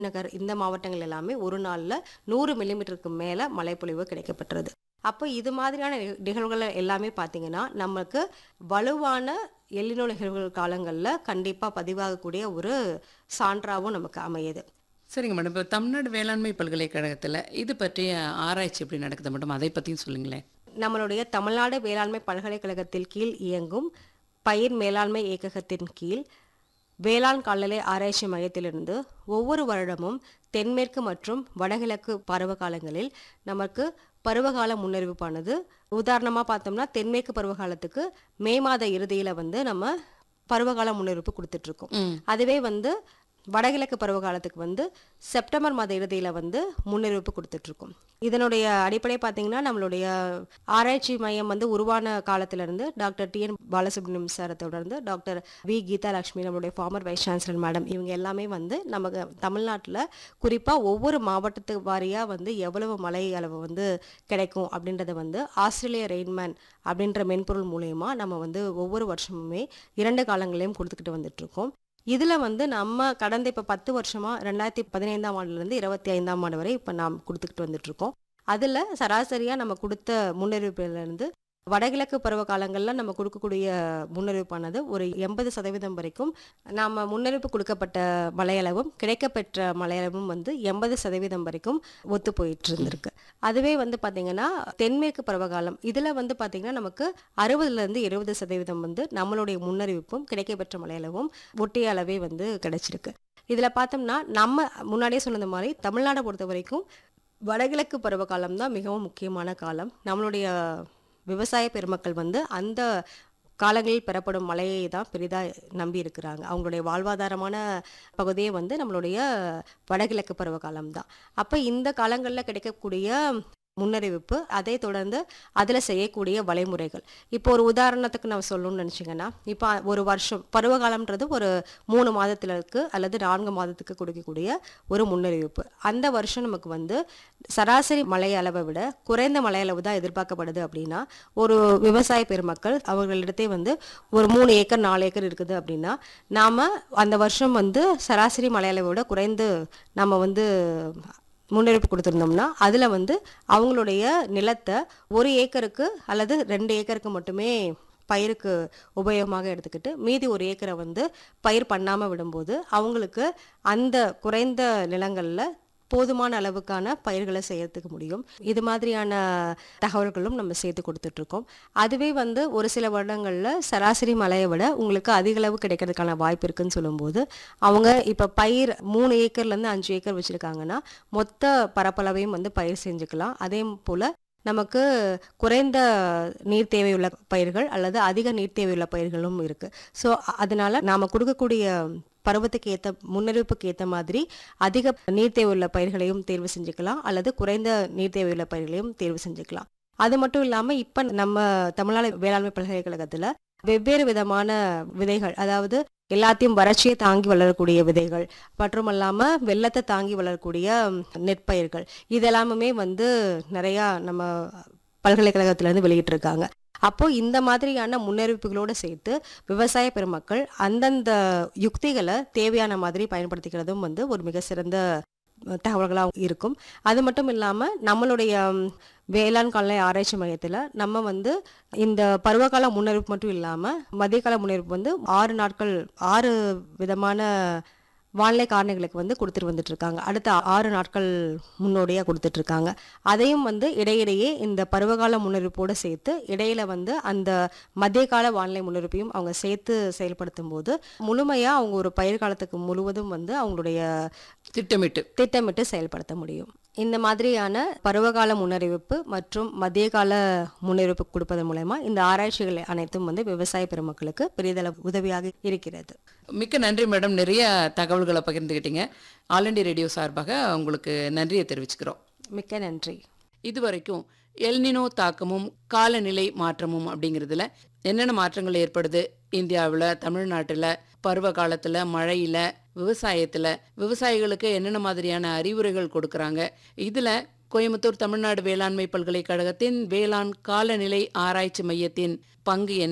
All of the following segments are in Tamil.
நகர் இந்த மாவட்டங்கள் எல்லாமே ஒரு நாளில் நூறு மில்லிமீட்டருக்கு மேலே மழைப்பொழிவு கிடைக்கப்பெற்றது அப்போ இது மாதிரியான நிக- நிகழ்வுகள் எல்லாமே பார்த்தீங்கன்னா நமக்கு வலுவான எல்லினோ நிகழ்வுகள் காலங்களில் கண்டிப்பாக பதிவாகக்கூடிய ஒரு சான்றாகவும் நமக்கு அமையுது சரிங்க மேடம் இப்போ தமிழ்நாடு வேளாண்மை பல்கலைக்கழகத்தில் இது பற்றிய ஆராய்ச்சி எப்படி நடக்குது மேடம் அதை பற்றியும் சொல்லுங்களேன் நம்மளுடைய தமிழ்நாடு வேளாண்மை பல்கலைக்கழகத்தில் கீழ் இயங்கும் பயிர் மேலாண்மை இயக்ககத்தின் கீழ் வேளாண் கால்நிலை ஆராய்ச்சி மையத்திலிருந்து ஒவ்வொரு வருடமும் தென்மேற்கு மற்றும் வடகிழக்கு பருவகாலங்களில் நமக்கு பருவகால முன்னறிவிப்பானது உதாரணமாக பார்த்தோம்னா தென்மேற்கு பருவகாலத்துக்கு மே மாத இறுதியில் வந்து நம்ம பருவகால முன்னறிவிப்பு கொடுத்துட்ருக்கோம் ம் அதுவே வந்து வடகிழக்கு பருவகாலத்துக்கு வந்து செப்டம்பர் மாத இறுதியில் வந்து முன்னறிவிப்பு கொடுத்துட்ருக்கோம் இதனுடைய அடிப்படை பார்த்தீங்கன்னா நம்மளுடைய ஆராய்ச்சி மையம் வந்து உருவான காலத்திலிருந்து டாக்டர் டி என் பாலசுப்ரமணியம் சாரை தொடர்ந்து டாக்டர் வி கீதா லட்சுமி நம்மளுடைய ஃபார்மர் வைஸ் சான்சலர் மேடம் இவங்க எல்லாமே வந்து நமக்கு தமிழ்நாட்டில் குறிப்பாக ஒவ்வொரு மாவட்டத்து வாரியாக வந்து எவ்வளவு மழை அளவு வந்து கிடைக்கும் அப்படின்றத வந்து ஆஸ்திரேலிய ரெயின்மேன் அப்படின்ற மென்பொருள் மூலயமா நம்ம வந்து ஒவ்வொரு வருஷமுமே இரண்டு காலங்களையும் கொடுத்துக்கிட்டு வந்துட்டுருக்கோம் இதில் வந்து நம்ம கடந்த இப்போ பத்து வருஷமாக ரெண்டாயிரத்தி பதினைந்தாம் ஆண்டுலேருந்து இருபத்தி ஐந்தாம் ஆண்டு வரை இப்போ நாம் கொடுத்துக்கிட்டு வந்துட்டுருக்கோம் அதில் சராசரியாக நம்ம கொடுத்த முன்னறிவிப்பிலிருந்து வடகிழக்கு பருவ காலங்களில் நம்ம கொடுக்கக்கூடிய முன்னறிவிப்பானது ஒரு எண்பது சதவீதம் வரைக்கும் நாம் முன்னறிவிப்பு கொடுக்கப்பட்ட மழையளவும் கிடைக்கப்பெற்ற மழையளவும் வந்து எண்பது சதவீதம் வரைக்கும் ஒத்து போயிட்டு இருந்திருக்கு அதுவே வந்து பார்த்தீங்கன்னா தென்மேற்கு பருவகாலம் இதில் வந்து பார்த்தீங்கன்னா நமக்கு அறுபதுலேருந்து எழுபது சதவீதம் வந்து நம்மளுடைய முன்னறிவிப்பும் கிடைக்கப்பெற்ற மழையளவும் ஒட்டிய அளவே வந்து கிடைச்சிருக்கு இதில் பார்த்தோம்னா நம்ம முன்னாடியே சொன்னது மாதிரி தமிழ்நாடை பொறுத்த வரைக்கும் வடகிழக்கு பருவகாலம் தான் மிகவும் முக்கியமான காலம் நம்மளுடைய விவசாய பெருமக்கள் வந்து அந்த காலங்களில் பெறப்படும் மழையை தான் பெரிதாக நம்பி இருக்கிறாங்க அவங்களுடைய வாழ்வாதாரமான பகுதியே வந்து நம்மளுடைய வடகிழக்கு பருவகாலம் தான் அப்போ இந்த காலங்களில் கிடைக்கக்கூடிய முன்னறிவிப்பு அதை தொடர்ந்து அதில் செய்யக்கூடிய வழிமுறைகள் இப்போ ஒரு உதாரணத்துக்கு நான் சொல்லணும்னு நினச்சிங்கன்னா இப்போ ஒரு வருஷம் பருவகாலம்ன்றது ஒரு மூணு மாதத்திற்கு அல்லது நான்கு மாதத்துக்கு கொடுக்கக்கூடிய ஒரு முன்னறிவிப்பு அந்த வருஷம் நமக்கு வந்து சராசரி மழை அளவை விட குறைந்த மழை அளவு தான் எதிர்பார்க்கப்படுது அப்படின்னா ஒரு விவசாய பெருமக்கள் அவர்களிடத்தே வந்து ஒரு மூணு ஏக்கர் நாலு ஏக்கர் இருக்குது அப்படின்னா நாம் அந்த வருஷம் வந்து சராசரி மழை அளவை விட குறைந்து நம்ம வந்து முன்னெடுப்பு கொடுத்துருந்தோம்னா அதில் வந்து அவங்களுடைய நிலத்தை ஒரு ஏக்கருக்கு அல்லது ரெண்டு ஏக்கருக்கு மட்டுமே பயிருக்கு உபயோகமாக எடுத்துக்கிட்டு மீதி ஒரு ஏக்கரை வந்து பயிர் பண்ணாமல் விடும்போது அவங்களுக்கு அந்த குறைந்த நிலங்களில் போதுமான அளவுக்கான பயிர்களை செய்யறதுக்கு முடியும் இது மாதிரியான தகவல்களும் நம்ம சேர்த்து கொடுத்துட்ருக்கோம் அதுவே வந்து ஒரு சில வருடங்களில் சராசரி மழையை விட உங்களுக்கு அதிக அளவு கிடைக்கிறதுக்கான வாய்ப்பு இருக்குன்னு சொல்லும்போது அவங்க இப்போ பயிர் மூணு ஏக்கர்லேருந்து அஞ்சு ஏக்கர் வச்சுருக்காங்கன்னா மொத்த பரப்பளவையும் வந்து பயிர் செஞ்சுக்கலாம் அதே போல் நமக்கு குறைந்த நீர் தேவையுள்ள பயிர்கள் அல்லது அதிக நீர் தேவையுள்ள பயிர்களும் இருக்குது ஸோ அதனால நாம் கொடுக்கக்கூடிய பருவத்துக்கு ஏற்ற முன்னறிவிப்புக்கு ஏற்ற மாதிரி அதிக நீர் தேவையுள்ள பயிர்களையும் தேர்வு செஞ்சுக்கலாம் அல்லது குறைந்த நீர் தேவையுள்ள பயிர்களையும் தேர்வு செஞ்சுக்கலாம் அது மட்டும் இல்லாமல் இப்போ நம்ம தமிழ்நாடு வேளாண்மை பல்கலைக்கழகத்தில் வெவ்வேறு விதமான விதைகள் அதாவது எல்லாத்தையும் வறட்சியை தாங்கி வளரக்கூடிய விதைகள் மற்றும் இல்லாமல் வெள்ளத்தை தாங்கி வளரக்கூடிய நெற்பயிர்கள் இதெல்லாமுமே வந்து நிறையா நம்ம பல்கலைக்கழகத்திலேருந்து வெளியிட்டிருக்காங்க அப்போ இந்த மாதிரியான முன்னறிவிப்புகளோடு சேர்த்து விவசாய பெருமக்கள் அந்தந்த யுக்திகளை தேவையான மாதிரி பயன்படுத்திக்கிறதும் வந்து ஒரு மிக சிறந்த தகவல்களாக இருக்கும் அது மட்டும் இல்லாமல் நம்மளுடைய ம், வேளாண் கால்நடை ஆராய்ச்சி மையத்தில் நம்ம வந்து இந்த பருவகால முன்னறிவிப்பு மட்டும் இல்லாமல் மதியகால முன்னறிவிப்பு வந்து ஆறு நாட்கள் ஆறு விதமான வானிலை காரணிகளுக்கு வந்து கொடுத்துட்டு வந்துட்டு இருக்காங்க அடுத்த ஆறு நாட்கள் முன்னோடியாக கொடுத்துட்டு இருக்காங்க அதையும் வந்து இடையிடையே இந்த பருவகால முன்னறிவிப்போடு சேர்த்து இடையில வந்து அந்த மத்திய கால வானிலை முன்னறிவிப்பையும் அவங்க சேர்த்து செயல்படுத்தும் போது முழுமையாக அவங்க ஒரு பயிர் காலத்துக்கு முழுவதும் வந்து அவங்களுடைய திட்டமிட்டு திட்டமிட்டு செயல்படுத்த முடியும் இந்த மாதிரியான பருவகால முன்னறிவிப்பு மற்றும் மத்திய கால முன்னறிவிப்பு கொடுப்பதன் மூலயமா இந்த ஆராய்ச்சிகள் அனைத்தும் வந்து விவசாய பெருமக்களுக்கு பெரிதளவு உதவியாக இருக்கிறது மிக்க நன்றி மேடம் நிறைய தகவல்களை பகிர்ந்துக்கிட்டீங்க ஆல் இண்டியா ரேடியோ சார்பாக உங்களுக்கு நன்றியை தெரிவிச்சுக்கிறோம் மிக்க நன்றி இதுவரைக்கும் எல்னினோ தாக்கமும் காலநிலை மாற்றமும் அப்படிங்கிறதுல என்னென்ன மாற்றங்கள் ஏற்படுது இந்தியாவில் தமிழ்நாட்டில் பருவ காலத்தில் மழையில் விவசாயத்தில் விவசாயிகளுக்கு என்னென்ன மாதிரியான அறிவுரைகள் கொடுக்குறாங்க இதில் கோயம்புத்தூர் தமிழ்நாடு வேளாண்மை பல்கலைக்கழகத்தின் வேளாண் காலநிலை ஆராய்ச்சி மையத்தின் பங்கு என்ன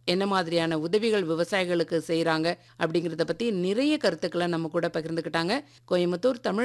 என்ன மாதிரியான உதவிகள் விவசாயிகளுக்கு செய்கிறாங்க அப்படிங்கிறத பற்றி நிறைய கருத்துக்களை நம்ம கூட பகிர்ந்துக்கிட்டாங்க கோயம்புத்தூர் தமிழ்